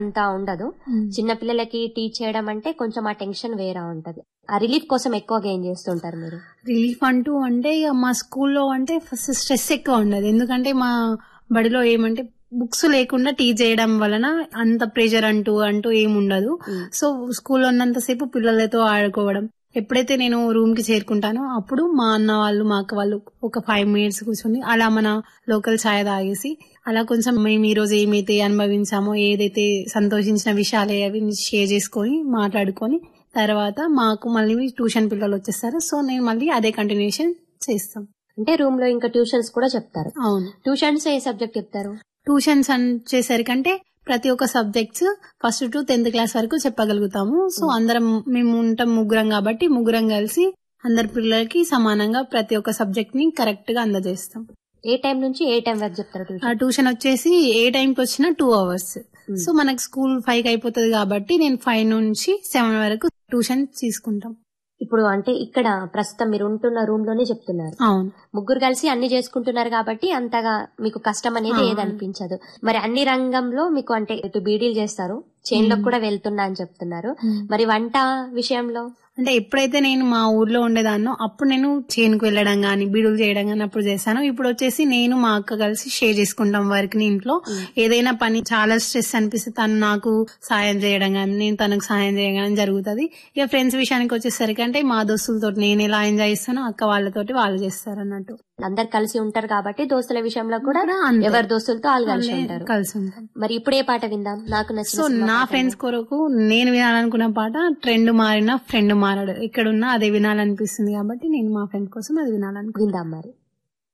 అంతా ఉండదు చిన్న పిల్లలకి టీచ్ చేయడం అంటే కొంచెం ఆ టెన్షన్ వేరే ఉంటది ఆ రిలీఫ్ కోసం ఎక్కువగా ఏం చేస్తుంటారు మీరు రిలీఫ్ అంటూ అంటే ఇక మా స్కూల్లో అంటే ఫస్ట్ స్ట్రెస్ ఎక్కువ ఉండదు ఎందుకంటే మా బడిలో ఏమంటే బుక్స్ లేకుండా టీచ్ చేయడం వలన అంత ప్రెషర్ అంటూ అంటూ ఏమి ఉండదు మ్మ్. సో స్కూల్లో ఉన్నంతసేపు పిల్లలతో ఆడుకోవడం ఎప్పుడైతే నేను రూమ్ కి చేరుకుంటానో అప్పుడు మా అన్న వాళ్ళు మా అక్క వాళ్ళు ఒక ఫైవ్ మినిట్స్ కూర్చొని అలా మన లోకల్ ఛాయ్ తాగేసి అలా కొంచెం మేము ఈ రోజు ఏమైతే అనుభవించామో ఏదైతే సంతోషించిన విషయాలు అవి షేర్ చేసుకొని మాట్లాడుకొని తర్వాత మాకు మళ్ళీ ట్యూషన్ పిల్లలు వచ్చేస్తారు సో నేను మళ్ళీ అదే కంటిన్యూషన్ చేస్తాం అంటే రూమ్ లో ఇంకా ట్యూషన్స్ కూడా చెప్తారు అవును ట్యూషన్స్ ఏ సబ్జెక్ట్ చెప్తారు ట్యూషన్స్ వచ్చేసరికంటే ప్రతి ఒక్క subjects first to tenth class వరకు చెప్పగలుగుతాము సో అందరం మేము ఉంటాం ముగ్గురం కాబట్టి ముగ్గురం కలిసి అందరి పిల్లలకి సమానంగా ప్రతి ఒక్క సబ్జెక్ట్ ని కరెక్ట్ గా అందజేస్తాం ఏ టైం నుంచి ఏ టైం వరకు చెప్తారు ఆ ట్యూషన్ ట్యూషన్ వచ్చేసి ఏ టైంకి వచ్చినా టూ అవర్స్ సో మనకు స్కూల్ ఫైవ్ కి అయిపోతుంది కాబట్టి నేను ఫైవ్ నుంచి సెవెన్ వరకు ట్యూషన్ తీసుకుంటాం ఇప్పుడు అంటే ఇక్కడ ప్రస్తుతం మీరు ఉంటున్న రూమ్ లోనే చెప్తున్నారు అవును ముగ్గురు కలిసి అన్ని చేసుకుంటున్నారు కాబట్టి అంతగా మీకు కష్టం అనేది ఆ. ఏది అనిపించదు మరి అన్ని రంగంలో మీకు అంటే ఇటు బీడీలు చేస్తారు చేన్లో మ్మ్. కూడా వెళ్తున్నా అని చెప్తున్నారు మరి వంట విషయంలో అంటే ఎప్పుడైతే నేను మా ఊర్లో ఉండేదాన్నో అప్పుడు నేను చేనుకు వెళ్ళడం గానీ బీడులు చేయడం గానీ అప్పుడు చేశాను ఇప్పుడు వచ్చేసి నేను మా అక్క కలిసి షేర్ చేసుకుంటాం వర్క్ ని ఇంట్లో ఏదైనా పని చాలా స్ట్రెస్ అనిపిస్తే తను నాకు సాయం చేయడం గానీ నేను తనకు సాయం చేయడం గానీ జరుగుతుంది ఇక ఫ్రెండ్స్ విషయానికి వచ్చేసరికి అంటే మా దోస్తులతో నేను ఎలా ఎంజాయ్ చేస్తానో అక్క వాళ్ళతోటి వాళ్ళు చేస్తారు అన్నట్టు అందరు కలిసి ఉంటారు కాబట్టి దోస్తుల విషయంలో కూడా కూడా అంతే. ఎవరి దోస్తులతో వాళ్ళు కలిసి వాళ్ళే ఉంటారు కలిసి ఉంటాం మరి ఇప్పుడు ఏ పాట విందాం నాకు నచ్చిన సో సినిమా నా పాట ఫ్రెండ్స్ కొరకు నేను వినాలనుకున్న పాట ట్రెండ్ మారిన ఫ్రెండ్ మారడు ఎక్కడున్నా అదే వినాలనిపిస్తుంది కాబట్టి నేను మా ఫ్రెండ్ కోసం అది వినాలనుకుంటున్నాను విందాం మరి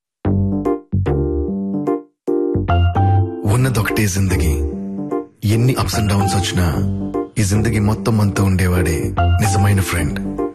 ఉన్నదొకటే జిందగీ ఎన్ని అప్స్ అండ్ డౌన్స్ వచ్చినా ఈ జిందగీ మొత్తం అంతా ఉండేవాడే నిజమైన ఫ్రెండ్